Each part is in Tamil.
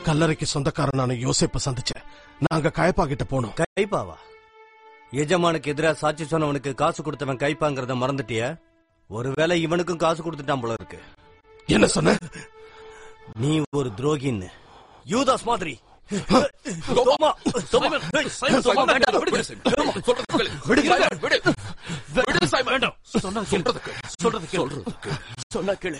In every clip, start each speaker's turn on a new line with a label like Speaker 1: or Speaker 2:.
Speaker 1: கல்லறைக்கு சொந்தக்காரனான யோசேப்ப சந்திச்சேன் நாங்க கயப்பா கிட்ட போனோம்
Speaker 2: கைப்பாவா எஜமானுக்கு எதிரா சாட்சி சொன்னவனுக்கு காசு கொடுத்தவன் கைப்பாங்கிறத மறந்துட்டிய ஒருவேளை இவனுக்கும் காசு கொடுத்துட்டான் போல இருக்கு
Speaker 1: என்ன சொன்ன
Speaker 2: நீ ஒரு துரோகின்னு யூதாஸ் மாதிரி தோமா, தோமா, ஏய், தோமா, வேண்டாம், விடுங்க. தோமா, விடுங்க.
Speaker 3: வேண்டாம் சொன்னா சொல்றதுக்கு
Speaker 2: சொல்றதுக்கு
Speaker 3: சொல்றதுக்கு
Speaker 2: சொன்னா கேளு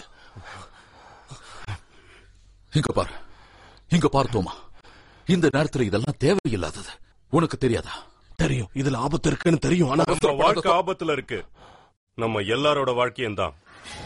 Speaker 3: இங்க பாரு இங்க பாரு தோமா இந்த நேரத்துல இதெல்லாம் தேவையில்லாதது உனக்கு தெரியாதா
Speaker 1: தெரியும் இதுல ஆபத்து இருக்குன்னு தெரியும் ஆனா
Speaker 4: நம்ம வாழ்க்கை ஆபத்துல இருக்கு நம்ம எல்லாரோட வாழ்க்கையும் தான்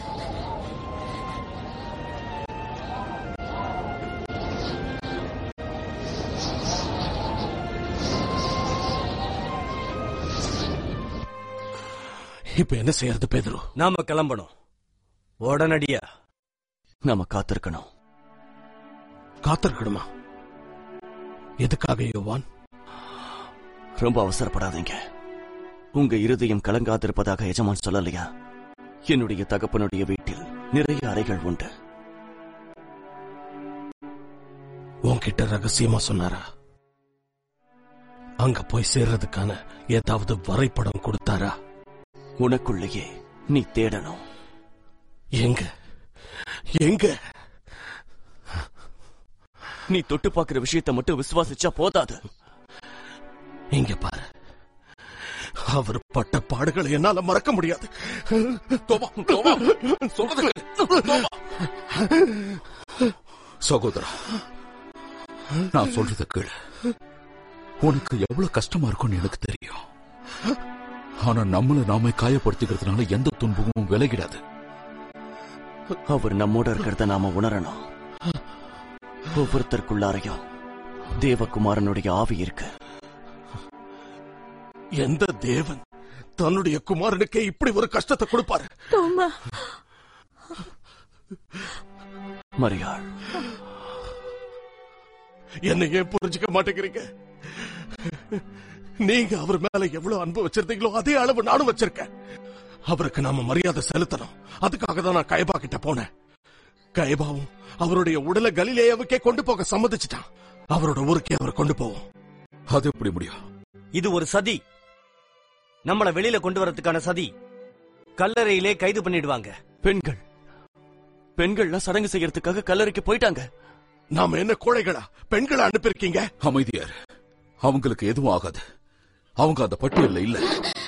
Speaker 1: இப்ப என்ன செய்யறது பேதுரு
Speaker 2: நாம கிளம்பணும் உடனடியா நாம காத்திருக்கணும்
Speaker 1: காத்திருக்கணுமா எதுக்காக யோவான்
Speaker 2: ரொம்ப அவசரப்படாதீங்க உங்க இருதயம் கலங்காதிருப்பதாக எஜமான் சொல்லலையா என்னுடைய தகப்பனுடைய வீட்டில் நிறைய அறைகள் உண்டு
Speaker 1: உன்கிட்ட ரகசியமா சொன்னாரா அங்க போய் சேர்றதுக்கான ஏதாவது வரைபடம் கொடுத்தாரா
Speaker 2: உனக்குள்ளேயே நீ தேடணும்
Speaker 1: எங்க எங்க
Speaker 2: நீ தொட்டு பார்க்கிற விஷயத்தை மட்டும் விசுவாசிச்சா போதாது
Speaker 1: இங்க பாரு அவர் பட்ட பாடுகளை என்னால மறக்க முடியாது
Speaker 3: தோமா தோமா சொல்றதுக்கு தோமா சகோதரா நான் சொல்றத கேளு உனக்கு எவ்வளவு கஷ்டமா இருக்கும்னு எனக்கு தெரியும் ஆனா நம்மள நாமே காயப்படுத்திக்கிறதுனால எந்த துன்பமும் விலகிடாது
Speaker 2: அவர் நம்மோட இருக்கிறத நாம உணரணும் ஒவ்வொருத்தருக்குள்ளாரையும் தேவகுமாரனுடைய ஆவி இருக்கு
Speaker 1: எந்த தேவன் தன்னுடைய குமாரனுக்கே இப்படி ஒரு கஷ்டத்தை கொடுப்பாரு
Speaker 5: தோமா
Speaker 2: மரியாள்
Speaker 1: என்ன ஏன் புரிஞ்சுக்க மாட்டேங்கிறீங்க நீங்க அவர் மேல எவ்வளவு அன்பு வச்சிருந்தீங்களோ அதே அளவு நானும் வச்சிருக்கேன் அவருக்கு நாம மரியாதை செலுத்தணும் அதுக்காக தான் நான் கயபா கிட்ட போனேன் கயபாவும் அவருடைய உடலை கலிலேயாவுக்கே கொண்டு போக சம்மதிச்சிட்டான் அவரோட ஊருக்கே அவர் கொண்டு போவோம்
Speaker 3: அது எப்படி முடியும்
Speaker 2: இது ஒரு சதி நம்மள வெளியில கொண்டு வரதுக்கான சதி கல்லறையிலே கைது பண்ணிடுவாங்க பெண்கள் பெண்கள்லாம் சடங்கு செய்யறதுக்காக கல்லறைக்கு போயிட்டாங்க
Speaker 1: நாம என்ன கோழைகளா பெண்களை அனுப்பியிருக்கீங்க
Speaker 3: அமைதியார் அவங்களுக்கு எதுவும் ஆகாது அவங்க அந்த பட்டியல்ல இல்ல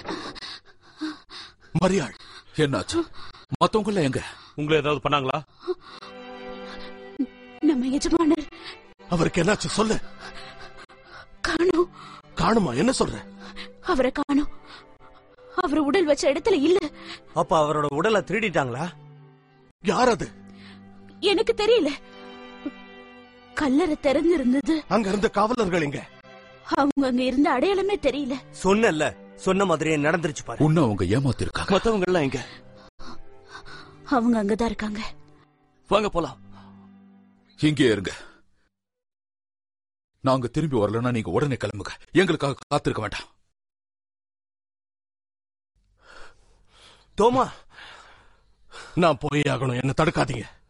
Speaker 1: மரியாள்
Speaker 3: என்னாச்சு மத்தவங்கள எங்க
Speaker 4: உங்களை ஏதாவது பண்ணாங்களா
Speaker 5: நம்ம எஜமானர்
Speaker 1: அவருக்கு என்னாச்சு சொல்லு
Speaker 5: காணோம்
Speaker 1: காணுமா என்ன சொல்ற
Speaker 5: அவரை காணோம் அவர் உடல் வச்ச இடத்துல இல்ல
Speaker 2: அப்ப அவரோட உடலை திருடிட்டாங்களா
Speaker 1: யார் அது
Speaker 5: எனக்கு தெரியல கல்லறை திறந்திருந்தது
Speaker 1: அங்க இருந்த காவலர்கள் எங்க
Speaker 5: அவங்க அங்க இருந்த அடையாளமே தெரியல
Speaker 2: சொன்னல சொன்ன மாதிரியே நடந்துருச்சு பாரு
Speaker 3: உன்ன அவங்க ஏமாத்திருக்காங்க
Speaker 2: மத்தவங்க எல்லாம் எங்க
Speaker 5: அவங்க அங்கதான் இருக்காங்க
Speaker 2: வாங்க போலாம்
Speaker 3: இங்கே இருங்க நாங்க திரும்பி வரலன்னா நீங்க உடனே கிளம்புங்க எங்களுக்காக காத்திருக்க வேண்டாம்
Speaker 2: தோமா
Speaker 1: நான் போய் ஆகணும் என்ன தடுக்காதீங்க